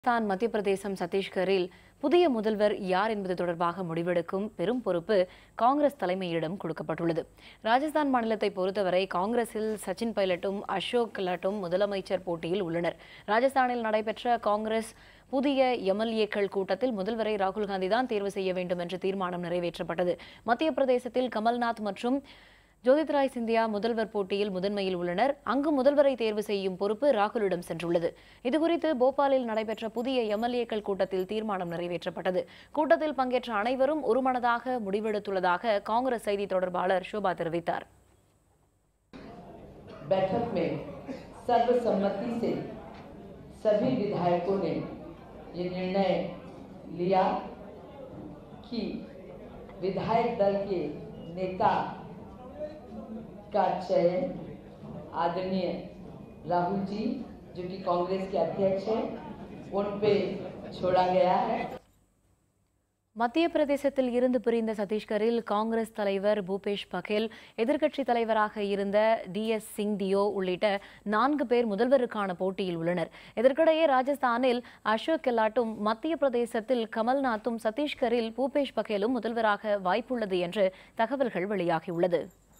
தான் மத்திய பிரதேசம் சத்தீஸ்கரில் புதிய முதல்வர் யார் என்பது தொடர்பாக முடிவெடுக்கும் பெரும் பொறுப்பு காங்கிரஸ் தலைமையிடம் கொடுக்கப்பட்டுள்ளது ராஜஸ்தான் மாநிலத்தை பொறுத்தவரை காங்கிரஸில் சச்சின் பைலட்டும் அசோக் கெலாட்டும் முதலமைச்சர் போட்டியில் உள்ளனர் ராஜஸ்தானில் நடைபெற்ற காங்கிரஸ் புதிய எம்எல்ஏக்கள் கூட்டத்தில் முதல்வரை ராகுல் காந்தி தான் தேர்வு செய்ய வேண்டும் என்ற தீர்மானம் நிறைவேற்றப்பட்டது மத்திய பிரதேசத்தில் கமல்நாத் மற்றும் ஜோதித்ராய் சிந்தியா முதல்வர் போட்டியில் முதன்மையில் உள்ளனர் அங்கு முதல்வரை தேர்வு செய்யும் பொறுப்பு ராகுலிடம் சென்றுள்ளது இதுகுறித்து போபாலில் நடைபெற்ற புதிய எம்எல்ஏக்கள் கூட்டத்தில் தீர்மானம் நிறைவேற்றப்பட்டது கூட்டத்தில் பங்கேற்ற அனைவரும் ஒருமனதாக முடிவெடுத்துள்ளதாக காங்கிரஸ் செய்தி தொடர்பாளர் ஷோபா தெரிவித்தார் बैठक में सर्वसम्मति से सभी विधायकों ने ये निर्णय लिया कि विधायक दल के नेता का चयन आदरणीय राहुल जी जो कि कांग्रेस के अध्यक्ष हैं उन पे छोड़ा गया है மத்திய பிரதேசத்தில் இருந்து பிரிந்த சத்தீஸ்கரில் காங்கிரஸ் தலைவர் பூபேஷ் பகேல் எதிர்க்கட்சித் தலைவராக இருந்த டி எஸ் சிங் தியோ உள்ளிட்ட நான்கு பேர் முதல்வருக்கான போட்டியில் உள்ளனர் இதற்கிடையே ராஜஸ்தானில் அசோக் கெலாட்டும் மத்திய பிரதேசத்தில் கமல்நாத்தும் சத்தீஸ்கரில் பூபேஷ் பகேலும் முதல்வராக வாய்ப்புள்ளது என்று தகவல்கள் வெளியாகியுள்ளது